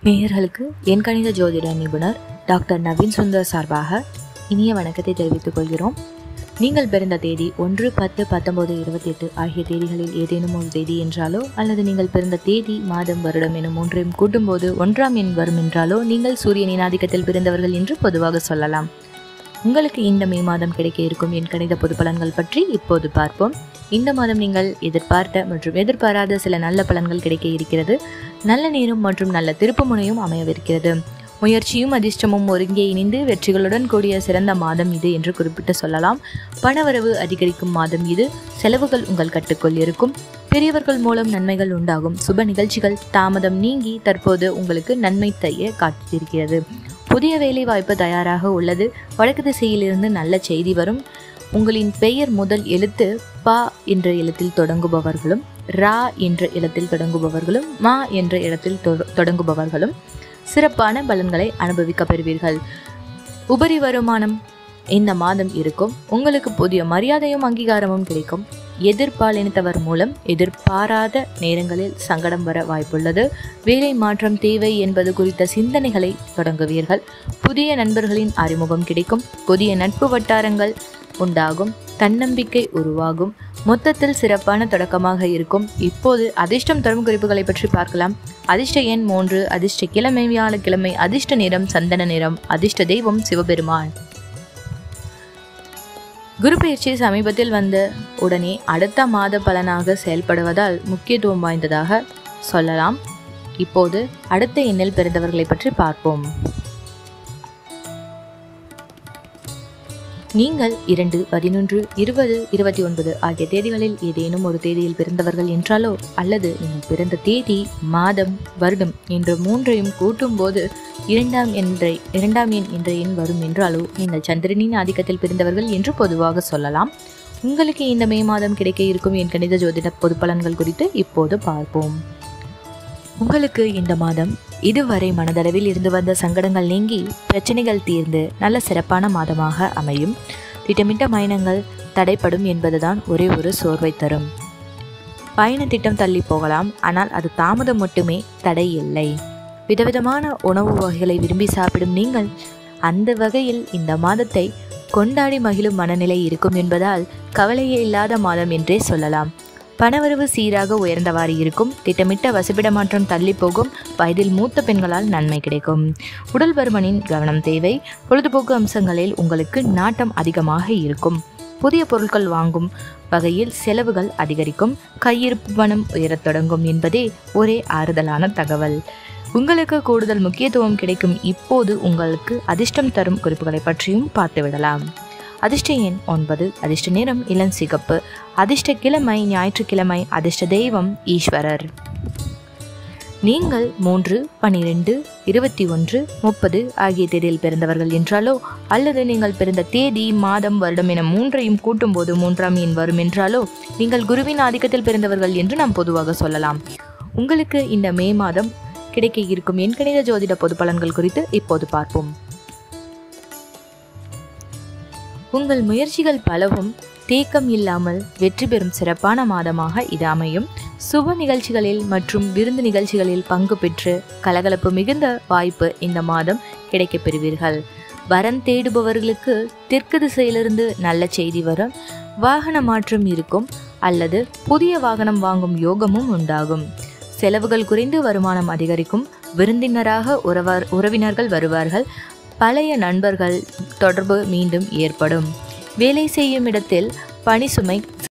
நேயர்களுக்கு என் கணித ஜோதிட நிபுணர் டாக்டர் நவீன் சுந்தர் சார்பாக இனிய வணக்கத்தை தெரிவித்துக் கொள்கிறோம் நீங்கள் பிறந்த தேதி ஒன்று பத்து பத்தொன்பது இருபத்தி எட்டு ஆகிய தேதிகளில் ஏதேனும் ஒரு தேதி என்றாலோ அல்லது நீங்கள் பிறந்த தேதி மாதம் வருடம் எனும் மூன்றையும் கூட்டும்போது ஒன்றாம் எண் வரும் என்றாலோ நீங்கள் சூரியனின் ஆதிக்கத்தில் பிறந்தவர்கள் என்று பொதுவாக சொல்லலாம் உங்களுக்கு இந்த மே மாதம் கிடைக்க இருக்கும் என் கணித பொது பலன்கள் பற்றி இப்போது பார்ப்போம் இந்த மாதம் நீங்கள் எதிர்பார்த்த மற்றும் எதிர்பாராத சில நல்ல பலன்கள் கிடைக்க இருக்கிறது நல்ல நேரம் மற்றும் நல்ல திருப்புமுனையும் அமையவிருக்கிறது முயற்சியும் அதிர்ஷ்டமும் ஒருங்கே இணைந்து வெற்றிகளுடன் கூடிய சிறந்த மாதம் இது என்று குறிப்பிட்டு சொல்லலாம் பணவரவு அதிகரிக்கும் மாதம் இது செலவுகள் உங்கள் கட்டுக்குள் இருக்கும் பெரியவர்கள் மூலம் நன்மைகள் உண்டாகும் சுப நிகழ்ச்சிகள் தாமதம் நீங்கி தற்போது உங்களுக்கு நன்மை செய்ய காத்திருக்கிறது புதிய வேலை வாய்ப்பு தயாராக உள்ளது வடக்கு திசையிலிருந்து நல்ல செய்தி வரும் உங்களின் பெயர் முதல் எழுத்து பா என்ற எழுத்தில் தொடங்குபவர்களும் ரா என்ற இடத்தில் தொடங்குபவர்களும் மா என்ற இடத்தில் தொ- தொடங்குபவர்களும் சிறப்பான பலன்களை அனுபவிக்க பெறுவீர்கள் உபரி வருமானம் இந்த மாதம் இருக்கும் உங்களுக்கு புதிய மரியாதையும் அங்கீகாரமும் கிடைக்கும் எதிர்பாலினத்தவர் மூலம் எதிர்பாராத நேரங்களில் சங்கடம் வர வாய்ப்புள்ளது வேலை மாற்றம் தேவை என்பது குறித்த சிந்தனைகளை தொடங்குவீர்கள் புதிய நண்பர்களின் அறிமுகம் கிடைக்கும் புதிய நட்பு வட்டாரங்கள் உண்டாகும் தன்னம்பிக்கை உருவாகும் மொத்தத்தில் சிறப்பான தொடக்கமாக இருக்கும் இப்போது அதிர்ஷ்டம் தரும் குறிப்புகளை பற்றி பார்க்கலாம் அதிர்ஷ்ட எண் மூன்று அதிர்ஷ்ட கிழமை வியாழக்கிழமை அதிர்ஷ்ட நிறம் சந்தன நிறம் அதிர்ஷ்ட தெய்வம் சிவபெருமான் குரு பயிற்சி சமீபத்தில் வந்த உடனே அடுத்த மாத பலனாக செயல்படுவதால் முக்கியத்துவம் வாய்ந்ததாக சொல்லலாம் இப்போது அடுத்த எண்ணில் பிறந்தவர்களை பற்றி பார்ப்போம் நீங்கள் இரண்டு பதினொன்று இருபது இருபத்தி ஒன்பது ஆகிய தேதிகளில் ஏதேனும் ஒரு தேதியில் பிறந்தவர்கள் என்றாலோ அல்லது நீங்கள் பிறந்த தேதி மாதம் வருடம் என்ற மூன்றையும் கூட்டும்போது இரண்டாம் என்ற இரண்டாம் எண் என்ற எண் வரும் என்றாலோ நீங்கள் சந்திரனின் ஆதிக்கத்தில் பிறந்தவர்கள் என்று பொதுவாக சொல்லலாம் உங்களுக்கு இந்த மே மாதம் கிடைக்க இருக்கும் என் கணித ஜோதிட பொது பலன்கள் குறித்து இப்போது பார்ப்போம் உங்களுக்கு இந்த மாதம் இதுவரை மனதளவில் இருந்து வந்த சங்கடங்கள் நீங்கி பிரச்சனைகள் தீர்ந்து நல்ல சிறப்பான மாதமாக அமையும் திட்டமிட்ட பயணங்கள் தடைப்படும் என்பதுதான் ஒரே ஒரு சோர்வை தரும் பயண திட்டம் தள்ளி போகலாம் ஆனால் அது தாமதம் மட்டுமே தடை இல்லை விதவிதமான உணவு வகைகளை விரும்பி சாப்பிடும் நீங்கள் அந்த வகையில் இந்த மாதத்தை கொண்டாடி மகிழும் மனநிலை இருக்கும் என்பதால் கவலையே இல்லாத மாதம் என்றே சொல்லலாம் பணவரவு சீராக உயர்ந்தவாறு இருக்கும் திட்டமிட்ட வசிப்பிட மாற்றம் தள்ளி போகும் வயதில் மூத்த பெண்களால் நன்மை கிடைக்கும் உடல் பருமனின் கவனம் தேவை பொழுதுபோக்கு அம்சங்களில் உங்களுக்கு நாட்டம் அதிகமாக இருக்கும் புதிய பொருட்கள் வாங்கும் வகையில் செலவுகள் அதிகரிக்கும் கையிருப்பு பணம் உயரத் தொடங்கும் என்பதே ஒரே ஆறுதலான தகவல் உங்களுக்கு கூடுதல் முக்கியத்துவம் கிடைக்கும் இப்போது உங்களுக்கு அதிர்ஷ்டம் தரும் குறிப்புகளை பற்றியும் பார்த்துவிடலாம் அதிர்ஷ்ட எண் ஒன்பது அதிர்ஷ்ட நிறம் இளம் சிகப்பு அதிர்ஷ்ட கிழமை ஞாயிற்றுக்கிழமை அதிர்ஷ்ட தெய்வம் ஈஸ்வரர் நீங்கள் மூன்று பனிரெண்டு இருபத்தி ஒன்று முப்பது ஆகிய தேதியில் பிறந்தவர்கள் என்றாலோ அல்லது நீங்கள் பிறந்த தேதி மாதம் வருடம் என மூன்றையும் கூட்டும்போது மூன்றாம் எண் வரும் என்றாலோ நீங்கள் குருவின் ஆதிக்கத்தில் பிறந்தவர்கள் என்று நாம் பொதுவாக சொல்லலாம் உங்களுக்கு இந்த மே மாதம் கிடைக்க இருக்கும் என் கணித ஜோதிட பொது பலன்கள் குறித்து இப்போது பார்ப்போம் உங்கள் முயற்சிகள் பலவும் தேக்கம் இல்லாமல் வெற்றி பெறும் சிறப்பான மாதமாக இது அமையும் சுப நிகழ்ச்சிகளில் மற்றும் விருந்து நிகழ்ச்சிகளில் பங்கு பெற்று கலகலப்பு மிகுந்த வாய்ப்பு இந்த மாதம் கிடைக்கப் பெறுவீர்கள் வரன் தேடுபவர்களுக்கு தெற்கு திசையிலிருந்து நல்ல செய்தி வரும் வாகன மாற்றம் இருக்கும் அல்லது புதிய வாகனம் வாங்கும் யோகமும் உண்டாகும் செலவுகள் குறைந்து வருமானம் அதிகரிக்கும் விருந்தினராக உறவர் உறவினர்கள் வருவார்கள் பழைய நண்பர்கள் தொடர்பு மீண்டும் ஏற்படும் வேலை செய்யும் இடத்தில் பணி சுமை